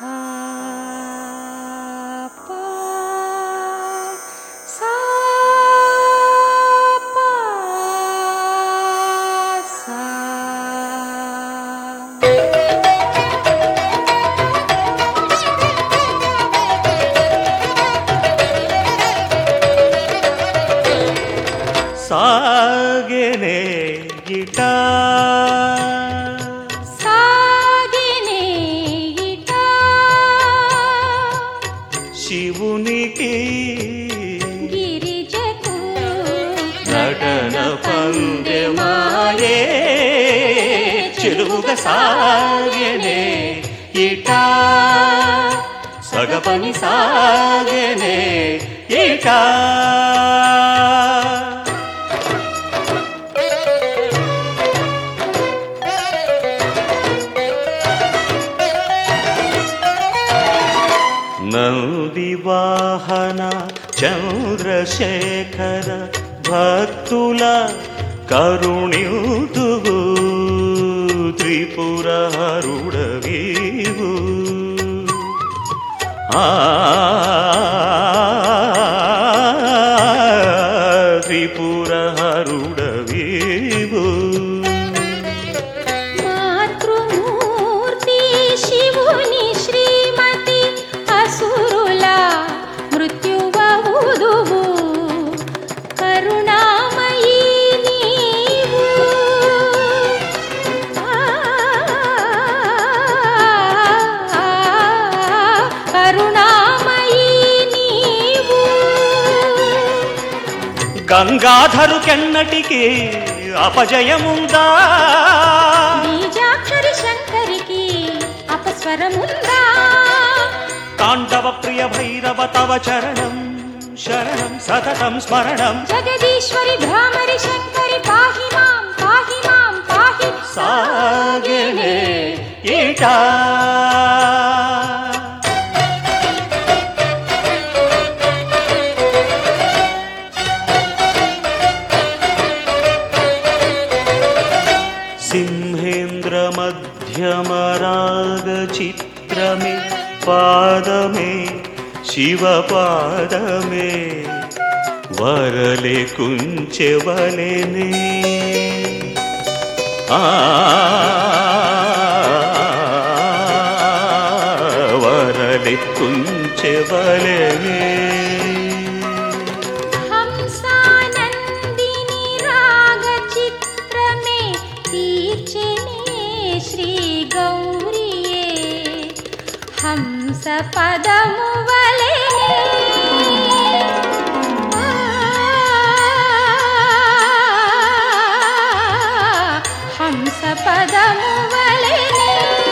సా పా సా పా సా సాగెనే గిటా సాగినే ఇటా శివునికి గిరిజకు నటన పందెమాయే చెరువుగా సాగెనే ఇటా సగపని సాగెనే ఇటా నంది వాహన చంద్రశేఖర భక్తుల కరుణితుగు త్రిపురహరుడవీవు ఆ త్రిపురహరుడవీవు మాతృమూర్తి శివుని శ్రీమతి అసురుల మృత్యువవుదువు కరుణామయీ నీవు ఆ, కరుణామయీ నీవు గంగాధరు కెన్నటికి అపజయముందా బీజాక్షరి శంకరికి అపస్వరముందా తాండవ ప్రియ భైరవ తవ చరణం శరణం సతతం స్మరణం జగదీశ్వరి భ్రామరి శంకరి పాహి మాం పాహి మాం పాహి సాగెనే ఈటా సింహేంద్ర మధ్యమరాగ చిత్రమే పాదమే శివ పాదమే వరలే కుంచెవలెనే ఆ వరలే కుంచెవలెనే హంసానందిని రాగ చిత్రమే తీర్చెనే శ్రీ గౌరియే హంస పదము వలెనే హంస పదము వలెనే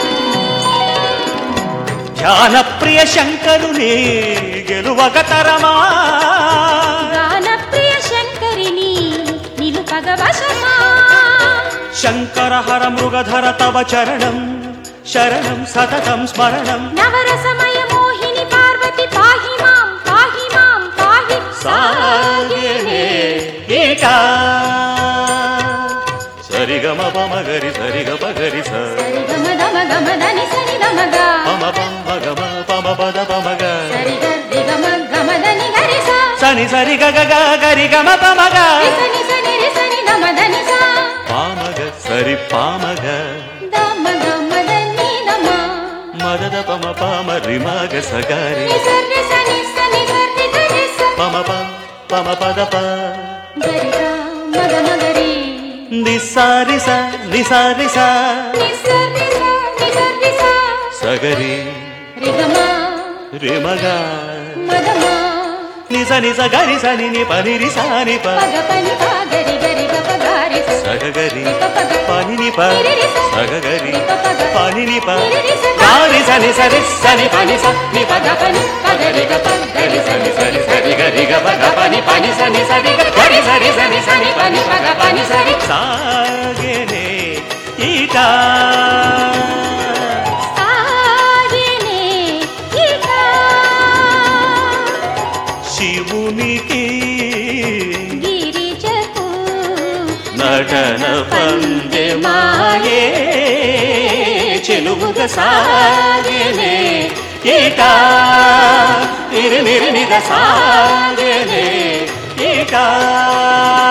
ధ్యాన ప్రియ శంకరుని గెలువగ తరమా గానప్రియ శంకరిని నిలుపగ వశమా శంకర హర మృగధర తవ చరణం శరణం సతతం స్మరణం నవరసమయ మోహిని పార్వతి పాహి మాం పాహి మాం పాహి సాగెనే ఈటా సరిగమ పమగరి సరిగ పగరి స సరిగమ దమ గమ దని సని దమగ పమ పమ గమ పమ పద పమగ సరిగ దిగమ గమ దని గరి స సని సరి గగ గ గరి గమ పమగ రి సని సని రి సని దమ దని స పామగ సరి పామగ దమ గమ దని దమ మదద పమ పామ రిమగ సగరి ని సరి సని సని సరి గరి స పమ ప పమ పద ప గరి గ మగ మగరి నిసారి స నిసారి స ని సరి స ని సరి స సగరి రి గమ రిమగ మగమ నిస నిస గరి సని ని పని రి సాని ప పగ పని పా గరి గరి గ ప గారి స సగగరి ని ప పగ పని ని ప సగగరి ని ప పగ పని ని ప ని రి స గారి సని సరి సని పని స ని ప గ పని పగరి గ ప గరి సని సరి సరి గరి గ ప గ పని పని సని సరి గ గరి సరి సని సని పని ప గ పని సరి సాగెనే ఈటా సాగినే ఇక శివునికి గిరిజకు నటన పందెమాయే చెలువుగా సాగెనే ఇక ఇరి నిరి నిద సాగేనే ఇక